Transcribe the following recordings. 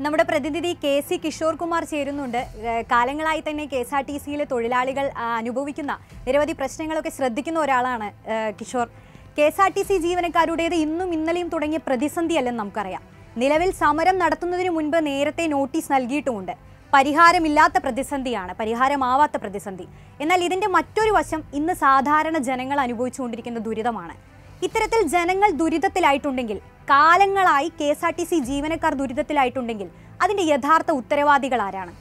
നമ്മുടെ പ്രതിനിധി K C Kishore Kumar ചേരുന്നുണ്ട് ഏഹ് കാലങ്ങളായി തന്നെ കെ എസ് ആർ ടി സിയിലെ തൊഴിലാളികൾ ആ, അനുഭവിക്കുന്ന നിരവധി പ്രശ്നങ്ങളൊക്കെ ശ്രദ്ധിക്കുന്ന ഒരാളാണ് ഏഹ് Kishore K S R T C ജീവനക്കാരുടേത് ഇന്നും ഇന്നലെയും തുടങ്ങിയ പ്രതിസന്ധിയല്ലെന്ന് നമുക്കറിയാം നിലവിൽ സമരം നടത്തുന്നതിന് മുൻപ് നേരത്തെ നോട്ടീസ് നൽകിയിട്ടുമുണ്ട് പരിഹാരമില്ലാത്ത പ്രതിസന്ധിയാണ് പരിഹാരമാവാത്ത പ്രതിസന്ധി എന്നാൽ ഇതിന്റെ മറ്റൊരു വശം ഇന്ന് സാധാരണ ജനങ്ങൾ അനുഭവിച്ചുകൊണ്ടിരിക്കുന്ന ദുരിതമാണ് ഇത്തരത്തിൽ ജനങ്ങൾ ദുരിതത്തിലായിട്ടുണ്ടെങ്കിൽ കാലങ്ങളായി K S R T C ജീവനക്കാർ ദുരിതത്തിലായിട്ടുണ്ടെങ്കിൽ അതിന്റെ യഥാർത്ഥ ഉത്തരവാദികൾ ആരാണ്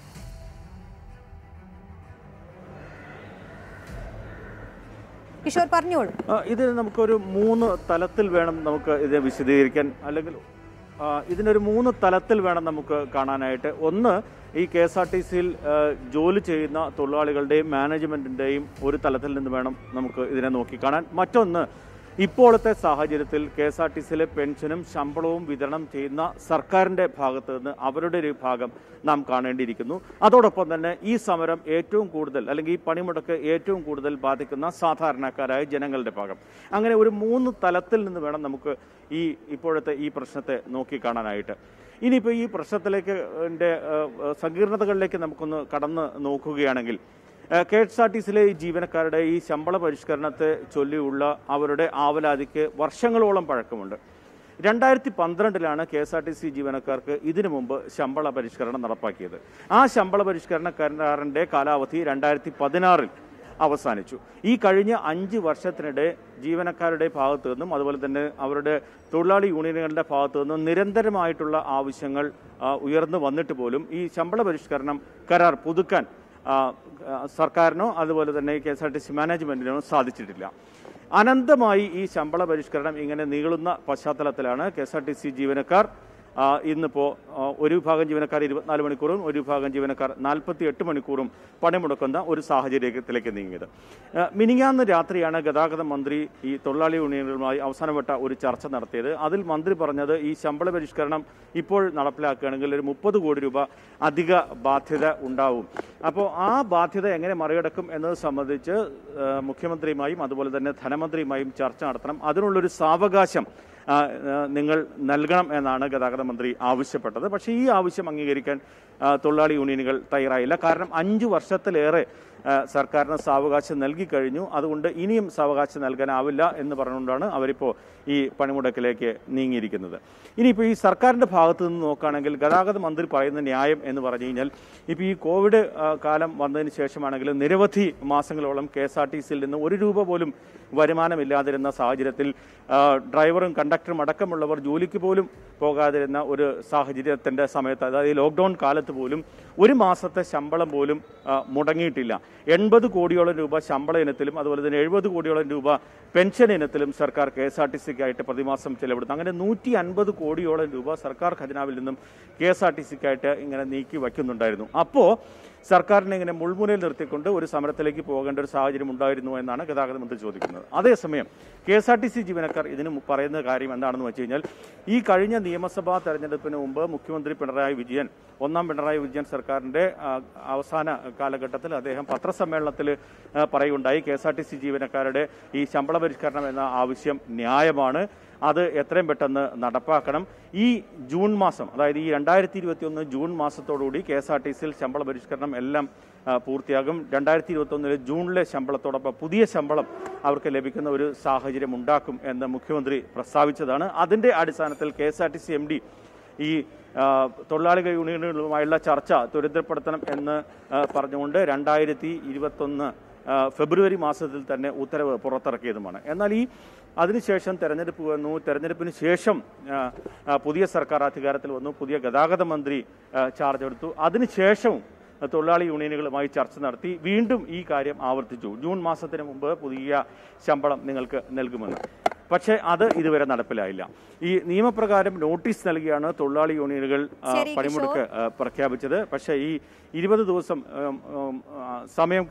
കിഷോർ പറഞ്ഞോളൂ ആ, ഇത് നമുക്കൊരു മൂന്ന് തലത്തിൽ വേണം നമുക്ക് ഇത് വിശദീകരിക്കാൻ അല്ലെങ്കിൽ ആ, ഇതിനൊരു മൂന്ന് തലത്തിൽ വേണം നമുക്ക് കാണാനായിട്ട് ഒന്ന് ഈ കെ എസ് ആർ ടി സിയിൽ ജോലി ചെയ്യുന്ന തൊഴിലാളികളുടെയും മാനേജ്മെന്റിന്റെയും ഒരു തലത്തിൽ നിന്ന് വേണം നമുക്ക് ഇതിനെ നോക്കിക്കാണാൻ മറ്റൊന്ന് ഇപ്പോഴത്തെ സാഹചര്യത്തിൽ കെ എസ് ആർ ടി സിയിലെ പെൻഷനും ശമ്പളവും വിതരണം ചെയ്യുന്ന സർക്കാരിന്റെ ഭാഗത്ത് നിന്ന് അവരുടെ ഒരു ഭാഗം നാം കാണേണ്ടിയിരിക്കുന്നു അതോടൊപ്പം തന്നെ ഈ സമരം ഏറ്റവും കൂടുതൽ അല്ലെങ്കിൽ ഈ പണിമുടക്ക് ഏറ്റവും കൂടുതൽ ബാധിക്കുന്ന സാധാരണക്കാരായ ജനങ്ങളുടെ ഭാഗം അങ്ങനെ ഒരു മൂന്ന് തലത്തിൽ നിന്ന് വേണം നമുക്ക് ഈ ഇപ്പോഴത്തെ ഈ പ്രശ്നത്തെ നോക്കിക്കാണാനായിട്ട് ഇനിയിപ്പോൾ ഈ പ്രശ്നത്തിലേക്ക് ന്റെ, ഏഹ്, സങ്കീർണതകളിലേക്ക് നമുക്കൊന്ന് കടന്ന് നോക്കുകയാണെങ്കിൽ കെ എസ് ആർ ടി സിയിലെ ഈ ജീവനക്കാരുടെ ഈ ശമ്പള പരിഷ്കരണത്തെ ചൊല്ലിയുള്ള അവരുടെ ആവലാതിക്ക് വർഷങ്ങളോളം പഴക്കമുണ്ട് രണ്ടായിരത്തി പന്ത്രണ്ടിലാണ് K S R T C ജീവനക്കാർക്ക് ഇതിനു മുമ്പ് ശമ്പള പരിഷ്കരണം നടപ്പാക്കിയത് ആ ശമ്പള പരിഷ്കരണ കരാറിന്റെ കാലാവധി രണ്ടായിരത്തി പതിനാറിൽ അവസാനിച്ചു ഈ കഴിഞ്ഞ അഞ്ച് വർഷത്തിനിടെ ജീവനക്കാരുടെ ഭാഗത്തു നിന്നും അതുപോലെ തന്നെ അവരുടെ തൊഴിലാളി യൂണിയനുകളുടെ ഭാഗത്തു നിന്നും നിരന്തരമായിട്ടുള്ള ആവശ്യങ്ങൾ ആ, ഉയർന്നു വന്നിട്ട് പോലും ഈ ശമ്പള പരിഷ്കരണം കരാർ പുതുക്കാൻ ആ, ആ, സർക്കാരിനോ അതുപോലെ തന്നെ K S R T C മാനേജ്മെന്റിനോ സാധിച്ചിട്ടില്ല അനന്തമായി ഈ ശമ്പള പരിഷ്കരണം ഇങ്ങനെ നീളുന്ന പശ്ചാത്തലത്തിലാണ് K S R T C ജീവനക്കാർ ആ, ഇന്നിപ്പോ ആ, ഒരു വിഭാഗം ജീവനക്കാർ ഇരുപത്തിനാല് മണിക്കൂറും ഒരു വിഭാഗം ജീവനക്കാർ നാൽപ്പത്തി എട്ട് മണിക്കൂറും പണിമുടക്കുന്ന ഒരു സാഹചര്യത്തിലേക്ക് നീങ്ങിയത് ആ, മിനിങ്ങാന്ന് രാത്രിയാണ് ഗതാഗത മന്ത്രി ഈ തൊഴിലാളി യൂണിയനുകളുമായി അവസാനവട്ട ഒരു ചർച്ച നടത്തിയത് അതിൽ മന്ത്രി പറഞ്ഞത് ഈ ശമ്പള പരിഷ്കരണം ഇപ്പോൾ നടപ്പിലാക്കുകയാണെങ്കിൽ ഒരു മുപ്പത് കോടി രൂപ അധിക ബാധ്യത ഉണ്ടാവും അപ്പോൾ ആ ബാധ്യത എങ്ങനെ മറികടക്കും എന്നത് സംബന്ധിച്ച് ആ, മുഖ്യമന്ത്രിയുമായും അതുപോലെ തന്നെ ധനമന്ത്രിയുമായും ചർച്ച നടത്തണം അതിനുള്ളൊരു സാവകാശം ആ, ആ, നിങ്ങൾ നൽകണം എന്നാണ് ഗതാഗത മന്ത്രി ആവശ്യപ്പെട്ടത് പക്ഷേ ഈ ആവശ്യം അംഗീകരിക്കാൻ ആ, തൊഴിലാളി യൂണിയനുകൾ തയ്യാറായില്ല കാരണം അഞ്ചു വർഷത്തിലേറെ ആ, സർക്കാരിന് സാവകാശം നൽകി കഴിഞ്ഞു അതുകൊണ്ട് ഇനിയും സാവകാശം നൽകാനാവില്ല എന്ന് പറഞ്ഞുകൊണ്ടാണ് അവരിപ്പോൾ ഈ പണിമുടക്കിലേക്ക് നീങ്ങിയിരിക്കുന്നത് ഇനിയിപ്പോൾ ഈ സർക്കാരിന്റെ ഭാഗത്ത് നിന്ന് നോക്കുകയാണെങ്കിൽ ഗതാഗത മന്ത്രി പറയുന്ന ന്യായം എന്ന് പറഞ്ഞു കഴിഞ്ഞാൽ ഇപ്പോൾ ഈ കോവിഡ് ആ, കാലം വന്നതിന് ശേഷമാണെങ്കിലും നിരവധി മാസങ്ങളോളം കെ എസ് ആർ ടി സിയിൽ നിന്ന് ഒരു രൂപ പോലും വരുമാനമില്ലാതിരുന്ന സാഹചര്യത്തിൽ ആ, ഡ്രൈവറും കണ്ടക്ടറും അടക്കമുള്ളവർ ജോലിക്ക് പോലും പോകാതിരുന്ന ഒരു സാഹചര്യത്തിന്റെ സമയത്ത് അതായത് ഈ ലോക്ക്ഡൌൺ കാലത്ത് പോലും ഒരു മാസത്തെ ശമ്പളം പോലും ആ, മുടങ്ങിയിട്ടില്ല എൺപത് കോടിയോളം രൂപ ശമ്പള ഇനത്തിലും അതുപോലെ തന്നെ എഴുപത് കോടിയോളം രൂപ പെൻഷൻ ഇനത്തിലും സർക്കാർ കെ എസ് ആർ ടി സിക്കായിട്ട് പ്രതിമാസം ചെലവിടുന്നു അങ്ങനെ നൂറ്റി അൻപത് കോടിയോളം രൂപ സർക്കാർ ഖജനാവിൽ നിന്നും കെ എസ് ആർ ടി സിക്കായിട്ട് ഇങ്ങനെ നീക്കി വയ്ക്കുന്നുണ്ടായിരുന്നു അപ്പോ സർക്കാരിനെ ഇങ്ങനെ മുൾമുനയിൽ നിർത്തിക്കൊണ്ട് ഒരു സമരത്തിലേക്ക് പോകേണ്ട ഒരു സാഹചര്യം ഉണ്ടായിരുന്നു എന്നാണ് ഗതാഗത മന്ത്രി ചോദിക്കുന്നത് അതേസമയം K S R T C ജീവനക്കാർ ഇതിന് മു- പറയുന്ന കാര്യം എന്താണെന്ന് വെച്ച് കഴിഞ്ഞാൽ ഈ കഴിഞ്ഞ നിയമസഭാ തെരഞ്ഞെടുപ്പിന് മുമ്പ് മുഖ്യമന്ത്രി പിണറായി വിജയൻ ഒന്നാം പിണറായി വിജയൻ സർക്കാരിന്റെ ആ, അവസാന കാലഘട്ടത്തിൽ അദ്ദേഹം പത്രസമ്മേളനത്തിൽ ആ, പറയുണ്ടായി K S R T C ജീവനക്കാരുടെ ഈ ശമ്പള പരിഷ്കരണം എന്ന ആവശ്യം ന്യായമാണ് അത് എത്രയും പെട്ടെന്ന് നടപ്പാക്കണം ഈ ജൂൺ മാസം അതായത് ഈ രണ്ടായിരത്തി ഇരുപത്തി ഒന്ന് ജൂൺ മാസത്തോടുകൂടി കെ എസ് ആർ ടി സിയിൽ ശമ്പള പരിഷ്കരണം എല്ലാം ആ, പൂർത്തിയാകും രണ്ടായിരത്തി ഇരുപത്തി ഒന്നിലെ ജൂണിലെ ശമ്പളത്തോടൊപ്പം പുതിയ ശമ്പളം അവർക്ക് ലഭിക്കുന്ന ഒരു സാഹചര്യം ഉണ്ടാക്കും എന്ന് മുഖ്യമന്ത്രി പ്രസ്താവിച്ചതാണ് അതിന്റെ അടിസ്ഥാനത്തിൽ K S R T C M D ഈ ആ, തൊഴിലാളികൾ യൂണിയനുകളുമായുള്ള ചർച്ച ത്വരിതപ്പെടുത്തണം എന്ന് ആ, പറഞ്ഞുകൊണ്ട് രണ്ടായിരത്തി ഇരുപത്തൊന്ന് ആ, ഫെബ്രുവരി മാസത്തിൽ തന്നെ ഉത്തരവ് പുറത്തിറക്കിയതുമാണ് എന്നാൽ ഈ അതിനുശേഷം തെരഞ്ഞെടുപ്പ് വന്നു തെരഞ്ഞെടുപ്പിന് ശേഷം ആ, ആ, പുതിയ സർക്കാർ അധികാരത്തിൽ വന്നു പുതിയ ഗതാഗത മന്ത്രി ആ, ചാർജ് എടുത്തു അതിനുശേഷവും തൊഴിലാളി യൂണിയനുകളുമായി ചർച്ച നടത്തി വീണ്ടും ഈ കാര്യം ആവർത്തിച്ചു ജൂൺ മാസത്തിന് മുമ്പ് പുതിയ ശമ്പളം നിങ്ങൾക്ക് നൽകുമെന്ന് പക്ഷേ അത് ഇതുവരെ നടപ്പിലായില്ല ഈ നിയമപ്രകാരം നോട്ടീസ് നൽകിയാണ് തൊഴിലാളി യൂണിയനുകൾ ആ, ശരി, പണിമുടക്ക് ആ, പ്രഖ്യാപിച്ചത് പക്ഷേ ഈ ഇരുപത് ദിവസം ഉം, ഉം, ആ, സമയം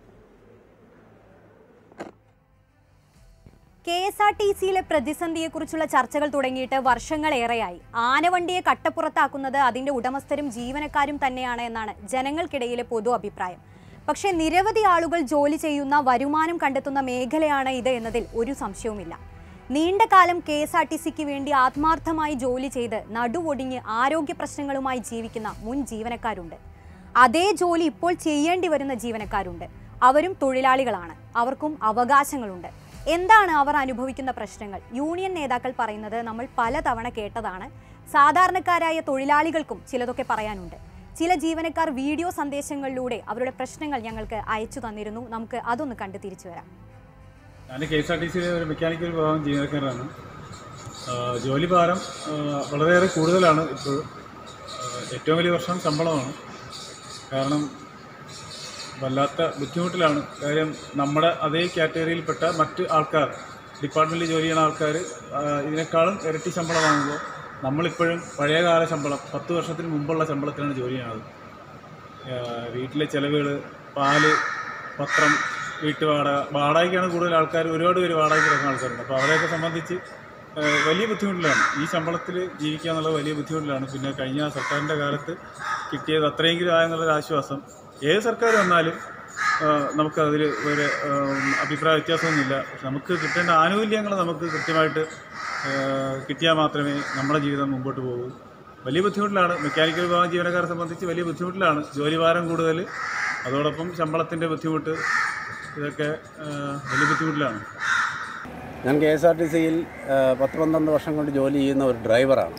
കെ എസ് ആർ ടി സിയിലെ പ്രതിസന്ധിയെക്കുറിച്ചുള്ള ചർച്ചകൾ തുടങ്ങിയിട്ട് വർഷങ്ങളേറെയായി ആനവണ്ടിയെ കട്ടപ്പുറത്താക്കുന്നത് അതിന്റെ ഉടമസ്ഥരും ജീവനക്കാരും തന്നെയാണ് എന്നാണ് ജനങ്ങൾക്കിടയിലെ പൊതു അഭിപ്രായം പക്ഷേ നിരവധി ആളുകൾ ജോലി ചെയ്യുന്ന വരുമാനം കണ്ടെത്തുന്ന മേഖലയാണ് ഇത് എന്നതിൽ ഒരു സംശയവുമില്ല നീണ്ട കാലം കെ എസ് ആർ ടി സിക്ക് വേണ്ടി ആത്മാർത്ഥമായി ജോലി ചെയ്ത് നടുവൊടിഞ്ഞ് ആരോഗ്യ പ്രശ്നങ്ങളുമായി ജീവിക്കുന്ന മുൻ ജീവനക്കാരുണ്ട് അതേ ജോലി ഇപ്പോൾ ചെയ്യേണ്ടി വരുന്ന ജീവനക്കാരുണ്ട് അവരും തൊഴിലാളികളാണ് അവർക്കും അവകാശങ്ങളുണ്ട് എന്താണ് അവർ അനുഭവിക്കുന്ന പ്രശ്നങ്ങൾ യൂണിയൻ നേതാക്കൾ പറയുന്നത് നമ്മൾ പലതവണ കേട്ടതാണ് സാധാരണക്കാരായ തൊഴിലാളികൾക്കും ചിലതൊക്കെ പറയാനുണ്ട് ചില ജീവനക്കാർ വീഡിയോ സന്ദേശങ്ങളിലൂടെ അവരുടെ പ്രശ്നങ്ങൾ ഞങ്ങൾക്ക് അയച്ചു തന്നിരുന്നു നമുക്ക് അതൊന്ന് കണ്ടു തിരിച്ചു വരാം ഞാൻ കെ എസ് ആർ ടി സിയിലെ ഒരു മെക്കാനിക്കൽ വിഭാഗം ജീവനക്കാരനാണ് ആ, ജോലി ഭാരം ആ, വളരെയേറെ കൂടുതലാണ് ഇപ്പോൾ ആ, ഏറ്റവും വലിയ പ്രശ്നം ശമ്പളമാണ് കാരണം വല്ലാത്ത ബുദ്ധിമുട്ടിലാണ് കാര്യം നമ്മുടെ അതേ കാറ്റഗറിയിൽപ്പെട്ട മറ്റ് ആൾക്കാർ ഡിപ്പാർട്ട്മെൻറ്റിൽ ജോലി ചെയ്യുന്ന ആൾക്കാർ ഇതിനേക്കാളും ഇരട്ടി ശമ്പളം വാങ്ങുമ്പോൾ നമ്മളിപ്പോഴും പഴയകാല ശമ്പളം പത്ത് വർഷത്തിന് മുമ്പുള്ള ശമ്പളത്തിലാണ് ജോലി ചെയ്യുന്നത് ആഹ് വീട്ടിലെ ചിലവുകൾ പാല് പത്രം വീട്ടുവാടക വാടകയ്ക്കാണ് കൂടുതൽ ആൾക്കാർ ഒരുപാട് പേര് വാടകയ്ക്ക് കിടക്കുന്ന ആൾക്കാരുണ്ട് അപ്പോൾ അവരെയൊക്കെ സംബന്ധിച്ച് ആഹ് വലിയ ബുദ്ധിമുട്ടിലാണ് ഈ ശമ്പളത്തിൽ ജീവിക്കുക എന്നുള്ളത് വലിയ ബുദ്ധിമുട്ടിലാണ് പിന്നെ കഴിഞ്ഞ സർക്കാരിൻ്റെ കാലത്ത് കിട്ടിയത് അത്രയെങ്കിലും ആയെന്നുള്ളൊരു ആശ്വാസം ഏത് സർക്കാർ വന്നാലും ആഹ് നമുക്കതിൽ ഒരു ആഹ് അഭിപ്രായ വ്യത്യാസമൊന്നുമില്ല പക്ഷെ നമുക്ക് കിട്ടേണ്ട ആനുകൂല്യങ്ങൾ നമുക്ക് കൃത്യമായിട്ട് ആഹ് കിട്ടിയാൽ മാത്രമേ നമ്മുടെ ജീവിതം മുമ്പോട്ട് പോകൂ വലിയ ബുദ്ധിമുട്ടിലാണ് മെക്കാനിക്കൽ വിഭാഗം ജീവനക്കാരെ സംബന്ധിച്ച് വലിയ ബുദ്ധിമുട്ടിലാണ് ജോലി ഭാരം കൂടുതൽ അതോടൊപ്പം ശമ്പളത്തിൻ്റെ ബുദ്ധിമുട്ട് ഇതൊക്കെ ആ, വലിയ ബുദ്ധിമുട്ടിലാണ് ഞാൻ കെ എസ് ആർ ടി സിയിൽ പത്ത് പന്ത്രണ്ട് വർഷം കൊണ്ട് ജോലി ചെയ്യുന്ന ഒരു ഡ്രൈവറാണ്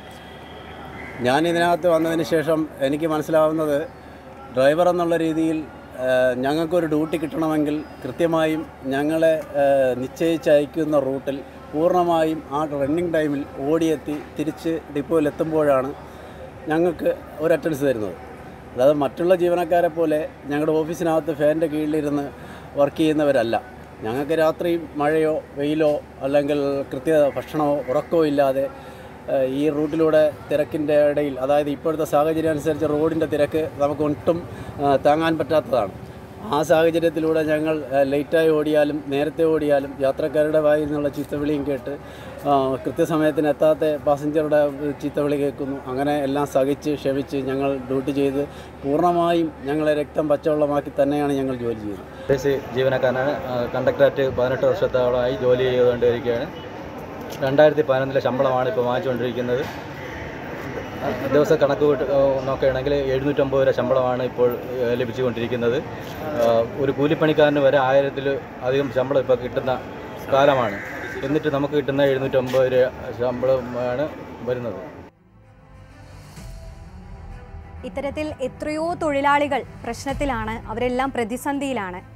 ഞാൻ ഇതിനകത്ത് വന്നതിന് ശേഷം എനിക്ക് മനസ്സിലാവുന്നത് ഡ്രൈവർ എന്നുള്ള രീതിയിൽ ആ, ഞങ്ങൾക്കൊരു ഡ്യൂട്ടി കിട്ടണമെങ്കിൽ കൃത്യമായും ഞങ്ങളെ ആ, നിശ്ചയിച്ചയക്കുന്ന റൂട്ടിൽ പൂർണ്ണമായും ആ റണ്ണിങ് ടൈമിൽ ഓടിയെത്തി തിരിച്ച് ഡിപ്പോയിൽ എത്തുമ്പോഴാണ് ഞങ്ങൾക്ക് ഒരു അറ്റൻഡൻസ് തരുന്നത് അതായത് മറ്റുള്ള ജീവനക്കാരെ പോലെ ഞങ്ങളുടെ ഓഫീസിനകത്ത് ഫാനിൻ്റെ കീഴിലിരുന്ന് വർക്ക് ചെയ്യുന്നവരല്ല ഞങ്ങൾക്ക് രാത്രി മഴയോ വെയിലോ അല്ലെങ്കിൽ കൃത്യ ഭക്ഷണമോ ഉറക്കമോ ഇല്ലാതെ ഏഹ്, ഈ റൂട്ടിലൂടെ തിരക്കിൻ്റെ ഇടയിൽ അതായത് ഇപ്പോഴത്തെ സാഹചര്യം അനുസരിച്ച് റോഡിൻ്റെ തിരക്ക് നമുക്ക് ഒട്ടും ഏഹ്, താങ്ങാൻ പറ്റാത്തതാണ് ആ സാഹചര്യത്തിലൂടെ ഞങ്ങൾ ഏഹ്, ലേറ്റായി ഓടിയാലും നേരത്തെ ഓടിയാലും യാത്രക്കാരുടെ വായിൽ നിന്നുള്ള ചീത്തവിളിയും കേട്ട് ആ, കൃത്യസമയത്തിന് എത്താത്ത പാസഞ്ചറുടെ ചീത്തവിളി കേൾക്കുന്നു അങ്ങനെ എല്ലാം സഹിച്ച് ക്ഷമിച്ച് ഞങ്ങൾ ഡ്യൂട്ടി ചെയ്ത് പൂർണ്ണമായും ഞങ്ങളെ രക്തം പച്ചവെള്ളമാക്കി തന്നെയാണ് ഞങ്ങൾ ജോലി ചെയ്യുന്നത് കെ സി ജീവനക്കാരനാണ് ആ, കണ്ടക്ടറേറ്റ് പതിനെട്ട് വർഷത്തോളമായി ജോലി ചെയ്തുകൊണ്ടിരിക്കുകയാണ് രണ്ടായിരത്തി പതിനൊന്നിലെ ശമ്പളമാണ് ഇപ്പോൾ വാങ്ങിച്ചുകൊണ്ടിരിക്കുന്നത് ആ, ദിവസ കണക്ക് കൂട്ട് ആ, നോക്കുകയാണെങ്കിൽ എഴുന്നൂറ്റമ്പത് രൂപ ശമ്പളമാണ് ഇപ്പോൾ ആ, ലഭിച്ചുകൊണ്ടിരിക്കുന്നത് ആ, ഒരു കൂലിപ്പണിക്കാരന് വരെ ആയിരത്തിൽ അധികം ശമ്പളം ഇപ്പോൾ കിട്ടുന്ന കാലമാണ് എന്നിട്ട് നമുക്ക് കിട്ടുന്ന എഴുന്നൂറ്റമ്പത് രൂപ ശമ്പളമാണ് വരുന്നത് ഇത്തരത്തിൽ എത്രയോ തൊഴിലാളികൾ പ്രശ്നത്തിലാണ് അവരെല്ലാം പ്രതിസന്ധിയിലാണ്